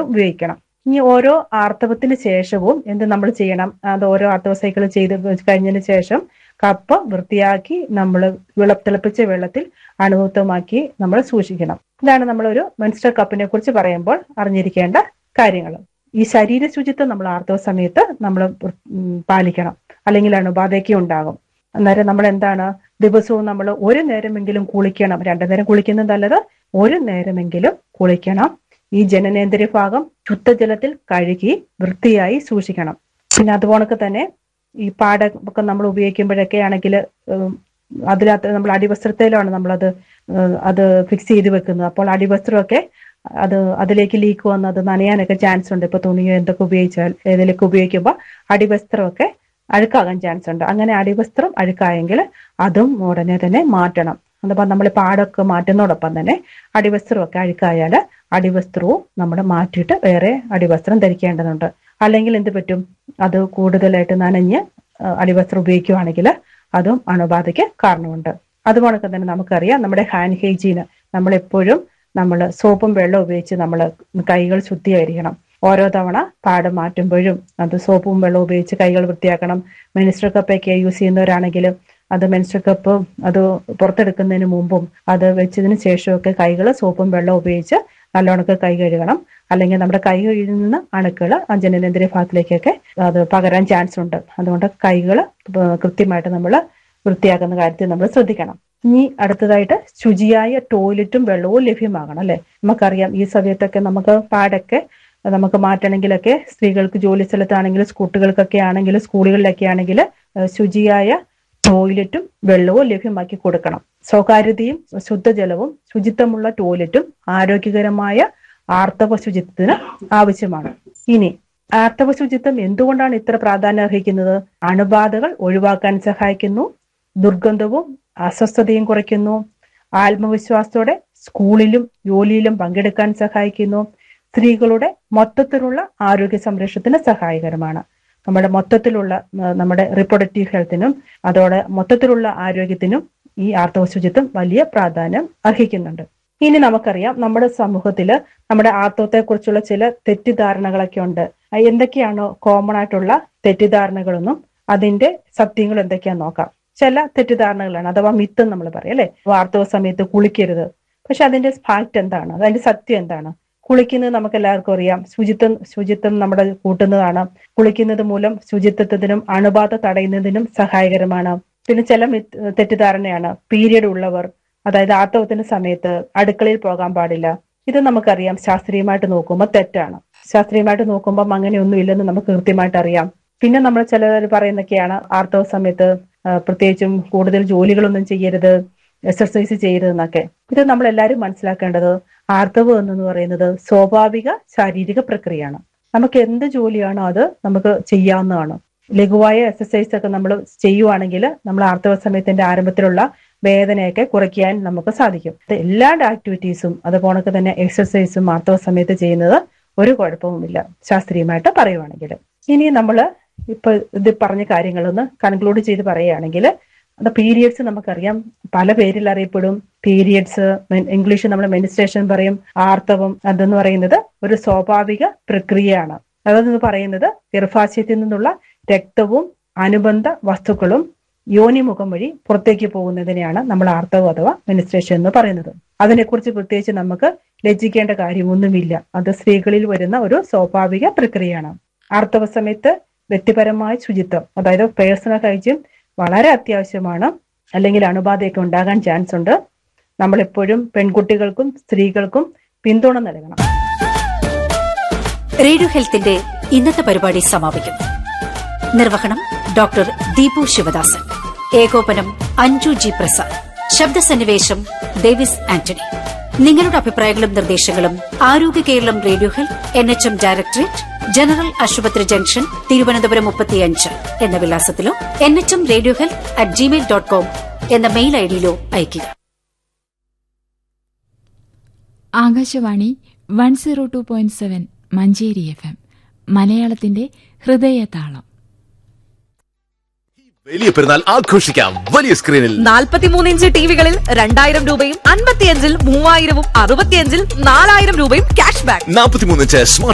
ഉപയോഗിക്കണം ഇനി ഓരോ ആർത്തവത്തിന് ശേഷവും എന്ത് നമ്മൾ ചെയ്യണം അത് ഓരോ ആർത്തവ സൈക്കിൾ ചെയ്ത് കഴിഞ്ഞതിന് ശേഷം കപ്പ് വൃത്തിയാക്കി നമ്മൾ വെള്ള തിളപ്പിച്ച വെള്ളത്തിൽ അണുമുക്തമാക്കി നമ്മൾ സൂക്ഷിക്കണം ഇതാണ് നമ്മളൊരു മെൻസ്ട്രൽ കപ്പിനെ കുറിച്ച് പറയുമ്പോൾ അറിഞ്ഞിരിക്കേണ്ട കാര്യങ്ങൾ ഈ ശരീര ശുചിത്വം നമ്മൾ ആർത്തവ സമയത്ത് നമ്മൾ പാലിക്കണം അല്ലെങ്കിൽ അണുബാധയ്ക്ക് ഉണ്ടാകും അന്നേരം നമ്മൾ എന്താണ് ദിവസവും നമ്മൾ ഒരു നേരമെങ്കിലും കുളിക്കണം രണ്ടു നേരം കുളിക്കുന്നത് നല്ലത് ഒരു നേരമെങ്കിലും കുളിക്കണം ഈ ജനനേന്ദ്രിയ ഭാഗം ശുദ്ധജലത്തിൽ കഴുകി വൃത്തിയായി സൂക്ഷിക്കണം പിന്നെ അതുപോലൊക്കെ തന്നെ ഈ പാട ഒക്കെ നമ്മൾ ഉപയോഗിക്കുമ്പോഴൊക്കെ ആണെങ്കിൽ അതിനകത്ത് നമ്മൾ അടിവസ്ത്രത്തിലാണ് നമ്മളത് ഏഹ് അത് ഫിക്സ് ചെയ്ത് വെക്കുന്നത് അപ്പോൾ അടിവസ്ത്രമൊക്കെ അത് അതിലേക്ക് ലീക്ക് വന്ന് അത് നനയാനൊക്കെ ചാൻസ് ഉണ്ട് ഇപ്പൊ തുണിയോ എന്തൊക്കെ ഉപയോഗിച്ചാൽ ഏതിലൊക്കെ ഉപയോഗിക്കുമ്പോൾ അടിവസ്ത്രമൊക്കെ അഴുക്കാകാൻ ചാൻസ് ഉണ്ട് അങ്ങനെ അടിവസ്ത്രം അഴുക്കായെങ്കിൽ അതും ഉടനെ തന്നെ മാറ്റണം അതപ്പോ നമ്മൾ പാടൊക്കെ മാറ്റുന്നതോടൊപ്പം തന്നെ അടിവസ്ത്രമൊക്കെ അഴുക്കായാൽ അടിവസ്ത്രവും നമ്മൾ മാറ്റിയിട്ട് വേറെ അടിവസ്ത്രം ധരിക്കേണ്ടതുണ്ട് അല്ലെങ്കിൽ എന്ത് പറ്റും അത് കൂടുതലായിട്ട് നനഞ്ഞ് ആ, അടിവസ്ത്രം ഉപയോഗിക്കുകയാണെങ്കിൽ അതും അണുബാധയ്ക്ക് കാരണമുണ്ട് അതുപോലെ തന്നെ നമുക്കറിയാം നമ്മുടെ ഹാൻഡ് ഹൈജീന് നമ്മൾ എപ്പോഴും നമ്മൾ സോപ്പും വെള്ളം ഉപയോഗിച്ച് നമ്മൾ കൈകൾ ശുദ്ധീകരിക്കണം ഓരോ തവണ പാട് മാറ്റുമ്പോഴും അത് സോപ്പും വെള്ളം ഉപയോഗിച്ച് കൈകൾ വൃത്തിയാക്കണം മെനിസ്റ്റർ കപ്പൊക്കെ യൂസ് ചെയ്യുന്നവരാണെങ്കിൽ അത് മെൻസ്ട്രൽ കപ്പ് അത് പുറത്തെടുക്കുന്നതിന് മുമ്പും അത് വെച്ചതിന് ശേഷമൊക്കെ കൈകൾ സോപ്പും വെള്ളം ഉപയോഗിച്ച് നല്ലോണമൊക്കെ കൈ കഴുകണം അല്ലെങ്കിൽ നമ്മുടെ കൈ കഴുകുന്ന അണുക്കൾ ആ ജനനേന്ദ്രിയ ഭാഗത്തിലേക്കൊക്കെ അത് പകരാൻ ചാൻസ് ഉണ്ട് അതുകൊണ്ട് കൈകൾ കൃത്യമായിട്ട് നമ്മൾ വൃത്തിയാക്കുന്ന കാര്യത്തിൽ നമ്മൾ ശ്രദ്ധിക്കണം ഇനി അടുത്തതായിട്ട് ശുചിയായ ടോയ്ലറ്റും വെള്ളവും ലഭ്യമാകണം അല്ലെ നമുക്കറിയാം ഈ സമയത്തൊക്കെ നമുക്ക് പാടൊക്കെ നമുക്ക് മാറ്റണമെങ്കിലൊക്കെ സ്ത്രീകൾക്ക് ജോലി സ്ഥലത്താണെങ്കിലും കുട്ടികൾക്കൊക്കെ ആണെങ്കിലും സ്കൂളുകളിലൊക്കെ ആണെങ്കിൽ ശുചിയായ ടോയ്ലറ്റും വെള്ളവും ലഭ്യമാക്കി കൊടുക്കണം സ്വകാര്യതയും ശുദ്ധജലവും ശുചിത്വമുള്ള ടോയ്ലറ്റും ആരോഗ്യകരമായ ആർത്തവ ശുചിത്വത്തിന് ആവശ്യമാണ് ഇനി ആർത്തവ ശുചിത്വം എന്തുകൊണ്ടാണ് ഇത്ര പ്രാധാന്യം അർഹിക്കുന്നത് അണുബാധകൾ ഒഴിവാക്കാൻ സഹായിക്കുന്നു ദുർഗന്ധവും അസ്വസ്ഥതയും കുറയ്ക്കുന്നു ആത്മവിശ്വാസത്തോടെ സ്കൂളിലും ജോലിയിലും പങ്കെടുക്കാൻ സഹായിക്കുന്നു സ്ത്രീകളുടെ മൊത്തത്തിലുള്ള ആരോഗ്യ സംരക്ഷണത്തിന് സഹായകരമാണ് നമ്മുടെ മൊത്തത്തിലുള്ള ആ, നമ്മുടെ റിപ്രൊഡക്റ്റീവ് ഹെൽത്തിനും അതോടെ മൊത്തത്തിലുള്ള ആരോഗ്യത്തിനും ഈ ആർത്തവ ശുചിത്വം വലിയ പ്രാധാന്യം അർഹിക്കുന്നുണ്ട് ഇനി നമുക്കറിയാം നമ്മുടെ സമൂഹത്തിൽ നമ്മുടെ ആർത്തവത്തെ കുറിച്ചുള്ള ചില തെറ്റിദ്ധാരണകളൊക്കെ ഉണ്ട് ആ, എന്തൊക്കെയാണോ കോമൺ ആയിട്ടുള്ള തെറ്റിദ്ധാരണകളൊന്നും അതിന്റെ സത്യങ്ങൾ എന്തൊക്കെയാന്ന് നോക്കാം ചില തെറ്റിദ്ധാരണകളാണ് അഥവാ മിത്ത് നമ്മൾ പറയും അല്ലെ ആർത്തവ സമയത്ത് കുളിക്കരുത് പക്ഷെ അതിന്റെ ഫാക്ട് എന്താണ് അതിന്റെ സത്യം എന്താണ് കുളിക്കുന്നത് നമുക്ക് എല്ലാവർക്കും അറിയാം ശുചിത്വം ശുചിത്വം നമ്മുടെ കൂട്ടുന്നതാണ് കുളിക്കുന്നത് മൂലം ശുചിത്വത്തിനും അണുബാധ തടയുന്നതിനും സഹായകരമാണ് പിന്നെ ചില മിത്ത് തെറ്റിദ്ധാരണയാണ് പീരിയഡ് ഉള്ളവർ അതായത് ആർത്തവത്തിന്റെ സമയത്ത് അടുക്കളയിൽ പോകാൻ പാടില്ല ഇത് നമുക്കറിയാം ശാസ്ത്രീയമായിട്ട് നോക്കുമ്പോൾ തെറ്റാണ് ശാസ്ത്രീയമായിട്ട് നോക്കുമ്പോൾ അങ്ങനെയൊന്നും ഇല്ലെന്ന് നമുക്ക് കൃത്യമായിട്ട് അറിയാം പിന്നെ നമ്മൾ ചിലർ പറയുന്നൊക്കെയാണ് ആർത്തവ സമയത്ത് ആ, പ്രത്യേകിച്ചും കൂടുതൽ ജോലികളൊന്നും ചെയ്യരുത് എക്സർസൈസ് ചെയ്യരുതെന്നൊക്കെ ഇത് നമ്മൾ എല്ലാവരും മനസ്സിലാക്കേണ്ടത് ആർത്തവം എന്ന് പറയുന്നത് സ്വാഭാവിക ശാരീരിക പ്രക്രിയയാണ് നമുക്ക് എന്ത് ജോലിയാണോ അത് നമുക്ക് ചെയ്യാവുന്നതാണ് ലഘുവായ എക്സസൈസ് ഒക്കെ നമ്മൾ ചെയ്യുവാണെങ്കിൽ നമ്മൾ ആർത്തവ സമയത്തിന്റെ ആരംഭത്തിലുള്ള വേദനയൊക്കെ കുറയ്ക്കാൻ നമുക്ക് സാധിക്കും ഇത് എല്ലാ ആക്ടിവിറ്റീസും അതുപോലെ തന്നെ എക്സസൈസും ആർത്തവ സമയത്ത് ചെയ്യുന്നത് ഒരു കുഴപ്പവുമില്ല ശാസ്ത്രീയമായിട്ട് പറയുവാണെങ്കിൽ ഇനി നമ്മൾ ഇപ്പൊ ഇത് പറഞ്ഞ കാര്യങ്ങളൊന്ന് കൺക്ലൂഡ് ചെയ്ത് പറയുകയാണെങ്കിൽ അത് പീരിയഡ്സ് നമുക്കറിയാം പല പേരിൽ അറിയപ്പെടും പീരിയഡ്സ് ഇംഗ്ലീഷ് നമ്മൾ മെനിസ്ട്രേഷൻ പറയും ആർത്തവം അതെന്ന് പറയുന്നത് ഒരു സ്വാഭാവിക പ്രക്രിയയാണ് അതെന്ന് പറയുന്നത് ഗർഭാശയത്തിൽ നിന്നുള്ള രക്തവും അനുബന്ധ വസ്തുക്കളും യോനിമുഖം വഴി പുറത്തേക്ക് പോകുന്നതിനെയാണ് നമ്മൾ ആർത്തവം അഥവാ മെനിസ്ട്രേഷൻ എന്ന് പറയുന്നത് അതിനെക്കുറിച്ച് പ്രത്യേകിച്ച് നമുക്ക് ലജ്ജിക്കേണ്ട കാര്യമൊന്നുമില്ല അത് സ്ത്രീകളിൽ വരുന്ന ഒരു സ്വാഭാവിക പ്രക്രിയയാണ് ആർത്തവ സമയത്ത് വ്യക്തിപരമായ ശുചിത്വം അതായത് പേഴ്സണൽ ഹൈജീൻ വളരെ അത്യാവശ്യമാണ് അല്ലെങ്കിൽ അണുബാധയൊക്കെ ഉണ്ടാകാൻ ചാൻസ് ഉണ്ട് നമ്മൾ എപ്പോഴും പെൺകുട്ടികൾക്കും സ്ത്രീകൾക്കും പിന്തുണ നൽകണം റേഡിയോ ഹെൽത്തിന്റെ ഇന്നത്തെ പരിപാടി സമാപിക്കുന്നു നിർവഹണം ഡോക്ടർ ദീപു ശിവദാസൻ ഏകോപനം അഞ്ജു ജി പ്രസാദ് ശബ്ദസന്നിവേശം ഡേവിസ് ആന്റണി നിങ്ങളുടെ അഭിപ്രായങ്ങളും നിർദ്ദേശങ്ങളും ആരോഗ്യ Keralam radio health N H M directorate general ആശുപത്രി ജംഗ്ഷൻ തിരുവനന്തപുരം മുപ്പത്തിയഞ്ച് എന്ന വിലാസത്തിലോ N H M radio health at Gmail dot com എന്ന മെയിൽ ഐഡിയിലോ അയയ്ക്കുക Akashvani one zero two point seven Manjeri F M മലയാളത്തിന്റെ ഹൃദയതാളം വലിയ പെരുന്നാൾ ആഘോഷിക്കാം വലിയ സ്ക്രീനിൽ നാൽപ്പത്തിമൂന്ന് ഇഞ്ച് ടിവികളിൽ രണ്ടായിരം രൂപയും അൻപത്തിയഞ്ചിൽ മൂവായിരവും അറുപത്തിയഞ്ചിൽ നാലായിരം രൂപയും ക്യാഷ് ബാക്ക് നാൽപ്പത്തിമൂന്ന് ഇഞ്ച് സ്മാർട്ട്